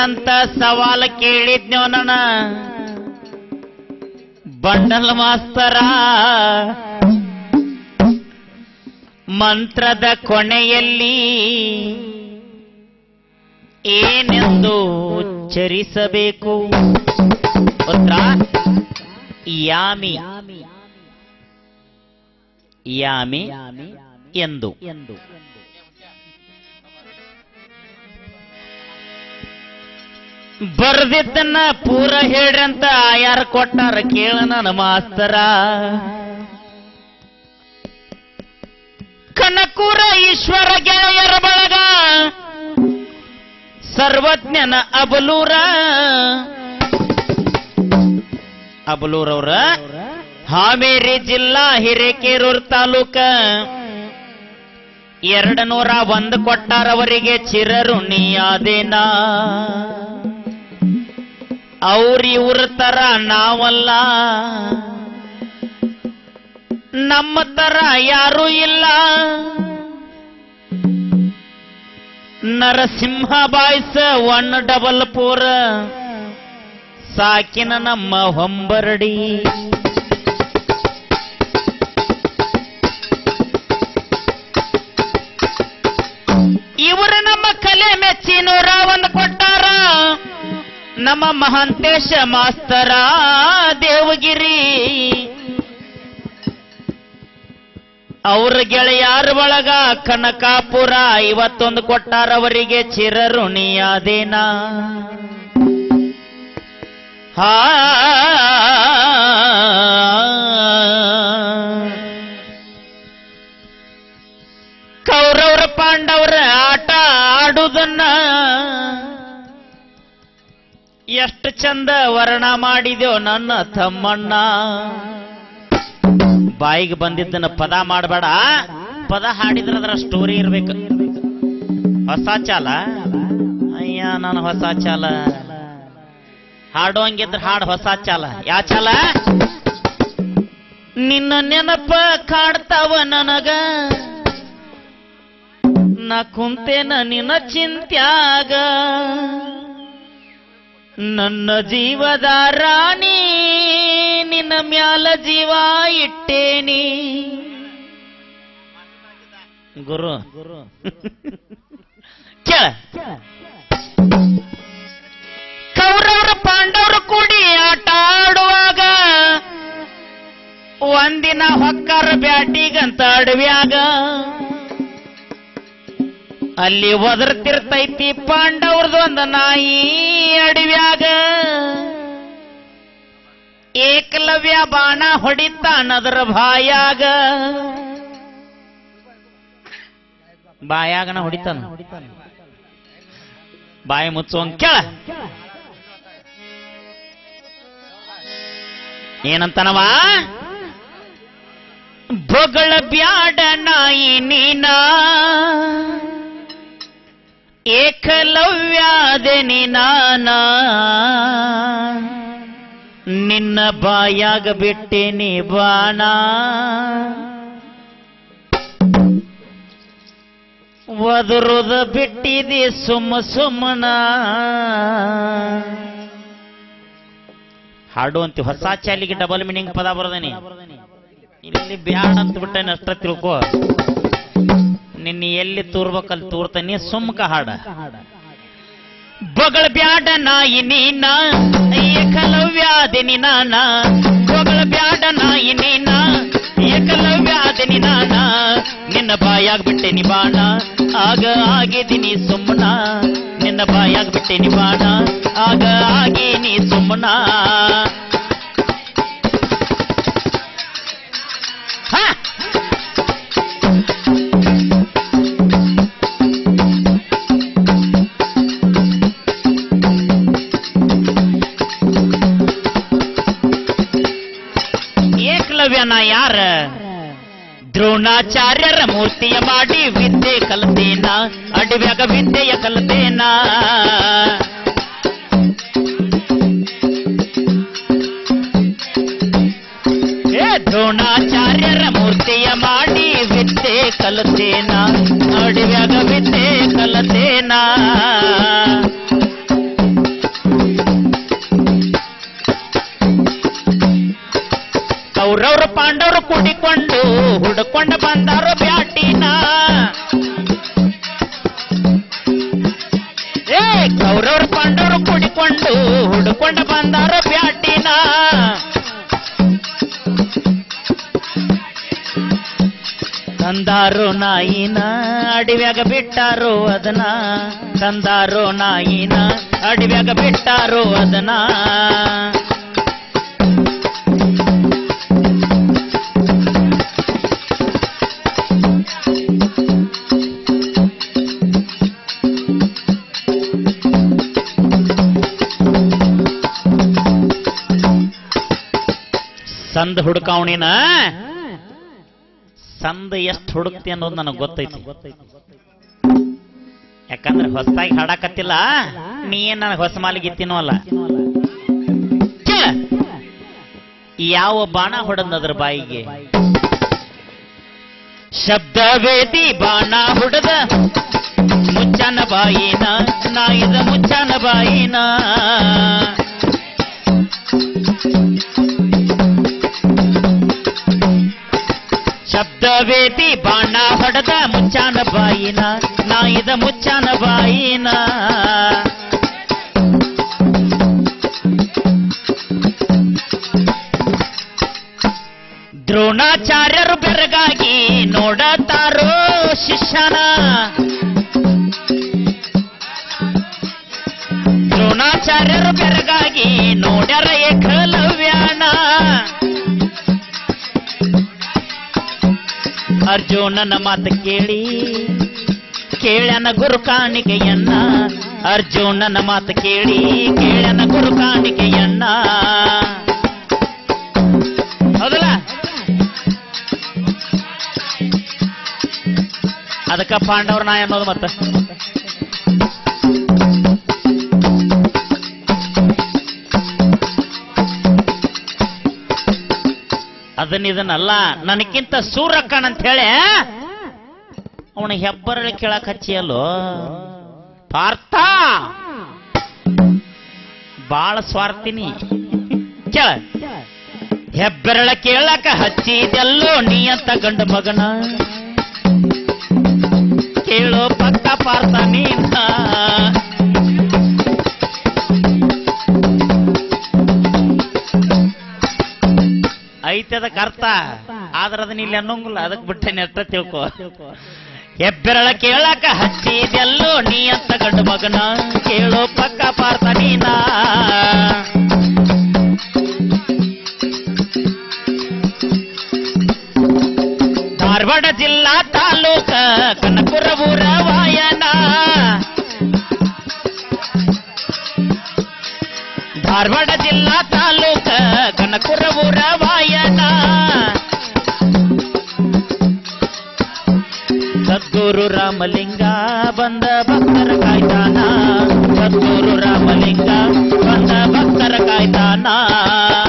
ಏನಂತ ಸವಾಲ ಕೇಳಿದ್ನೋ ನನ್ನ ಬಂಡಲ್ ಮಾಸ್ತರ ಮಂತ್ರದ ಕೊನೆಯಲ್ಲಿ ಏನೆಂದು ಉಚ್ಚರಿಸಬೇಕು ಉತ್ತರ ಯಾಮಿ ಯಾಮಿ ಎಂದು ಬರ್ದಿದ್ದನ್ನ ಪೂರ ಹೇಳ್ರಂತ ಯಾರು ಕೊಟ್ಟಾರ ಕೇಳ ನನ್ನ ಮಾಸ್ತರ ಕನಕೂರ ಈಶ್ವರ ಗೆಳೆಯರ ಬಳಗ ಸರ್ವಜ್ಞನ ಅಬಲೂರ ಅಬಲೂರವ್ರ ಹಾವೇರಿ ಜಿಲ್ಲಾ ಹಿರೇಕೆರೂರ್ ತಾಲೂಕ ಎರಡು ನೂರ ಒಂದು ಕೊಟ್ಟಾರವರಿಗೆ ಚಿರಋಣಿಯಾದೇನ ಅವ್ರ ಇವ್ರ ತರ ನಾವಲ್ಲ ನಮ್ಮ ತರ ಯಾರೂ ಇಲ್ಲ Narasimha boys one double four ಸಾಕಿನ ನಮ್ಮ ಹೊಂಬರಡಿ ಇವರು ನಮ್ಮ ಕಲೆ ಮೆಚ್ಚಿ ನೂರ ಒಂದು ಕೊಟ್ಟಾರ ನಮ್ಮ ಮಹಾಂತೇಶ ಮಾಸ್ತರ ದೇವಗಿರಿ ಅವ್ರ ಗೆಳೆಯಾರ ಒಳಗ ಕನಕಾಪುರ ಇವತ್ತೊಂದು ಕೊಟ್ಟಾರ ಅವರಿಗೆ ಚಿರಋಣಿಯಾದೇನ ಹಾ ಕೌರವ್ರ ಪಾಂಡವ್ರ ಆಟ ಆಡುದನ್ನ ಎಷ್ಟು ಚಂದ ವರ್ಣ ಮಾಡಿದೆವು ನನ್ನ ತಮ್ಮಣ್ಣ ಬಾಯಿಗೆ ಬಂದಿದ್ದನ್ನ ಪದ ಮಾಡಬೇಡ ಪದ ಹಾಡಿದ್ರೆ ಅದರ ಸ್ಟೋರಿ ಇರ್ಬೇಕು ಹೊಸ ಚಾಲ ಅಯ್ಯ ನಾನು ಹೊಸ ಚಾಲ ಹಾಡೋಂಗಿದ್ರೆ ಹಾಡು ಹೊಸ ಚಾಲ ಯಾ ಚಾಲ ನಿನ್ನ ನೆನಪ ಕಾಡ್ತಾವ ನನಗ ನಾ ಕುಂತೇನ ನಿನ್ನ ಚಿಂತ್ಯಾಗ ನನ್ನ ಜೀವದ ರಾಣಿ ನಿನ್ನ ಮ್ಯಾಲ ಜೀವ ಇಟ್ಟೇನಿ ಗುರು ಗುರು ಕೇಳ ಕೌರವರು ಪಾಂಡವರು ಕೂಡಿ ಆಟ ಆಡುವಾಗ ಒಂದಿನ ಹೊಕ್ಕಾರ ಬ್ಯಾಟಿಗಂತ ಅಡವ್ಯಾಗ ಅಲ್ಲಿ ಒದರ್ತಿರ್ತೈತಿ ಪಾಂಡವ್ರದೊಂದು ನಾಯಿ ಅಡವ್ಯಾಗ ಏಕಲವ್ಯ ಬಾಣ ಹೊಡಿತಾನದರ ಬಾಯಾಗ ಬಾಯಾಗನ ಹೊಡಿತಾನ ಬಾಯಿ ಮುಚ್ಚುವಂಗ ಕೇಳ ಏನಂತನವ ಬೊಗಳ ಬ್ಯಾಡ ನಾಯಿ ನೀನ ಏಕಲವ್ಯಾದೆ ನಾನ ನಿನ್ನ ಬಾಯಾಗ ಬಿಟ್ಟೇನಿ ಬಾಣ ಒದರುದ ಬಿಟ್ಟಿದಿ ಸುಮ್ಮ ಸುಮ್ಮನ ಹಾಡು ಅಂತಿ ಹೊಸ ಚಾಲಿಗೆ ಡಬಲ್ ಮೀನಿಂಗ್ ಪದ ಬರದನಿ ಇಲ್ಲಿ ಬ್ಯಾಡ ಅಂತ ಬಿಟ್ಟೇನೆ ಅಷ್ಟ ತಿಳ್ಕೋ ನಿನ್ನ ಎಲ್ಲಿ ತೂರ್ಬೇಕಲ್ಲಿ ತೂರ್ತಾನೆ ಸುಮ್ಕ ಹಾಡ ಬೊಗಳ ಬ್ಯಾಡ ನಾಯಿ ನೀನ ಏಕಲವ್ಯಾದಿನಿ ನಾನ ಬೊಗಳ ಬ್ಯಾಡ ನಾಯಿ ನೀನ ಏಕಲವ್ಯಾದಿನಿ ನಾನ ನಿನ್ನ ಬಾಯಾಗ ಬಿಟ್ಟೆನಿ ಬಾಣ ಆಗ ಆಗಿದ್ದೀನಿ ಸುಮ್ಮನ ನಿನ್ನ ಬಾಯಾಗ ಬಿಟ್ಟೆನಿ ಬಾಣ ಆಗ ಆಗೀನಿ ಸುಮ್ಮನ ಹಾ ಏಕಲವ್ಯನ ಯಾರ ದ್ರೋಣಾಚಾರ್ಯರ ಮೂರ್ತಿಯ ಮಾಡಿ ವಿದ್ಯೆ ಕಲತೇನ ಅಡವ್ಯಾಗ ವಿದ್ಯೆಯ ಕಲತೇನ ಏ ದ್ರೋಣಾಚಾರ್ಯರ ಮೂರ್ತಿಯ ಮಾಡಿ ವಿದ್ಯೆ ಕಲತೇನ ಅಡವ್ಯಾಗ ವಿದ್ಯೆ ಕಲತೇನ ಕೌರವರು ಪಾಂಡವರು ಕೂಡಿಕೊಂಡು ಹುಡುಕೊಂಡು ಬಂದಾರು ಬ್ಯಾಟಿನ ಏ ಕೌರವರು ಪಾಂಡವರು ಕೂಡಿಕೊಂಡು ಹುಡುಕೊಂಡು ಬಂದಾರು ಬ್ಯಾಟಿನ ತಂದಾರು ನಾಯಿನ ಅಡಿವ್ಯಾಗ ಬಿಟ್ಟಾರು ಅದನ್ನ ತಂದಾರು ನಾಯಿನ ಅಡಿವ್ಯಾಗ ಬಿಟ್ಟಾರು ಅದನ್ನ ಸಂದ್ ಹುಡುಕಾವಣಿನ ಸಂದ ಎಷ್ಟು ಹುಡುಕ್ತಿ ಅನ್ನೋದು ನನಗೆ ಗೊತ್ತೈತಿ ಯಾಕಂದ್ರೆ ಹೊಸದಾಗಿ ಹಾಡಾಕತ್ತಿಲ್ಲ ನೀ ಏನ್ ನನಗೆ ಹೊಸ ಮಾಲಿಗಿತ್ತಿನೋ ಅಲ್ಲ ಕೇಳ. ಯಾವ ಬಾಣ ಹೊಡೆದದ್ರ ಬಾಯಿಗೆ ಶಬ್ದವೇದಿ ಬಾಣ ಹೊಡೆದ ಮುಚ್ಚನ ಬಾಯಿನ ನಾಯಿದ ಮುಚ್ಚನ ಬಾಯಿನ ಶಬ್ದವೇದಿ ಬಾಣ ಹೊಡೆದ ಮುಚ್ಚಾನ ಬಾಯಿನ ನಾಯಿದ ಮುಚ್ಚಾನ ಬಾಯಿನ ದ್ರೋಣಾಚಾರ್ಯರು ಬೆರಗಾಗಿ ನೋಡತಾರೋ ಶಿಷ್ಯನ ದ್ರೋಣಾಚಾರ್ಯರು ಬೆರಗಾಗಿ ನೋಡ್ಯಾರ ಏಕಲವ್ಯಾನ ಅರ್ಜುನನ ಮಾತು ಕೇಳಿ ಕೇಳ್ಯನ ಗುರು ಕಾಣಿಕೆಯನ್ನ ಅರ್ಜುನನ ಮಾತು ಕೇಳಿ ಕೇಳ್ಯನ ಗುರು ಕಾಣಿಕೆಯನ್ನ ಹೌದಲ್ಲ ಅದಕ್ಕ ಪಾಂಡವ್ರ ನಾಯ ಅನ್ನೋದು ಮತ್ತ ಅದನ್ನ ಇದನ್ನಲ್ಲ ನನಕ್ಕಿಂತ ಸೂರಕ್ಕನ್ ಅಂತ ಹೇಳಿ ಅವನ ಹೆಬ್ಬರಳಿ ಕೇಳಕ್ ಹಚ್ಚಿಯಲ್ಲೋ ಪಾರ್ಥ ಬಾಳ ಸ್ವಾರ್ಥಿನಿ ಕೇಳ ಹೆಬ್ಬೆರಳ ಕೇಳಕ ಹಚ್ಚಿದೆಲ್ಲೋ ನೀ ಅಂತ ಗಂಡ ಮಗನ ಕೇಳೋ ಪಕ್ಕ ಪಾರ್ಥ ನೀನ ಐತೆ ಅದಕ್ಕೆ ಅರ್ಥ ಆದ್ರ ಅದನ್ನ ಇಲ್ಲಿ ಅನ್ನೋಂಗಿಲ್ಲ ಅದಕ್ಕೆ ಬಿಟ್ಟೆ ನೆಟ್ಟ ತಿಳ್ಕೊ ಹೆಬ್ಬೆರಳ ಕೇಳಕ ಹಚ್ಚಿದೆಲ್ಲೋ ನೀ ಅಂತ ಗಂಡು ಮಗನ ಕೇಳೋ ಪಕ್ಕ ಪಾರ್ಥ ನೀನ ಧಾರವಾಡ ಜಿಲ್ಲಾ ತಾಲೂಕ ಕನಕಪುರ ಊರ ವಾಯನ ಧಾರವಾಡ ಜಿಲ್ಲಾ ತಾಲೂಕ ಕನಕಪುರ ಊರ ವಾಯನ ಸದ್ಗುರು ರಾಮಲಿಂಗ ಬಂದ ಭಕ್ತರ ಕಾಯ್ತಾನ ಸದ್ಗುರು ರಾಮಲಿಂಗ ಬಂದ ಭಕ್ತರ ಕಾಯ್ತಾನ